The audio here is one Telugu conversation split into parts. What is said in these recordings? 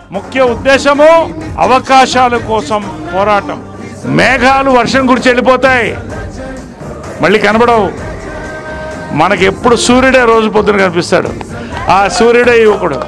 ముఖ్య ఉద్దేశము అవకాశాల కోసం పోరాటం మేఘాలు వర్షం గురించి వెళ్ళిపోతాయి మళ్ళీ కనబడవు మనకి ఎప్పుడు సూర్యుడే రోజు పొద్దున కనిపిస్తాడు ఆ సూర్యుడే యువకుడు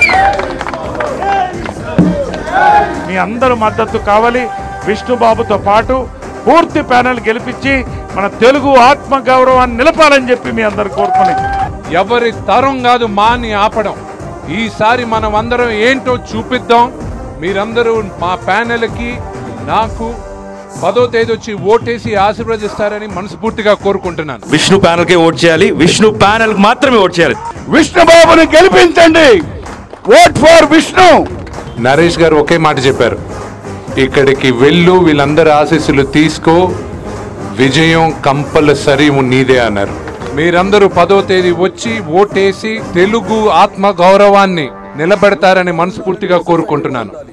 మీ అందరూ మద్దతు కావాలి విష్ణుబాబుతో పాటు పూర్తి ప్యానెల్ గెలిపించి మన తెలుగు ఆత్మ గౌరవాన్ని నిలపాలని చెప్పి మీ అందరు కోరుకుని ఎవరి తరం కాదు మాని ఆపడం ఈసారి మనం అందరం ఏంటో చూపిద్దాం మీరందరూ మా ప్యానెల్కి నాకు పదో తేదీ వచ్చి ఓటేసి ఆశీర్వదిస్తారని మనస్ఫూర్తిగా కోరుకుంటున్నాను విష్ణు ప్యానల్ కే ఓట్ చేయాలి విష్ణు ప్యానల్ మాత్రమే ఓట్ చేయాలి విష్ణుబాబుని గెలిపించండి ఓట్ ఫర్ విష్ణు నరేష్ గారు ఒకే మాట చెప్పారు ఇక్కడికి వెళ్ళు వీళ్ళందరి ఆశీస్సులు తీసుకో విజయం కంపల్సరీ నీదే అన్నారు మీరందరూ పదో తేదీ వచ్చి ఓటేసి తెలుగు ఆత్మ గౌరవాన్ని నిలబెడతారని మనస్ఫూర్తిగా కోరుకుంటున్నాను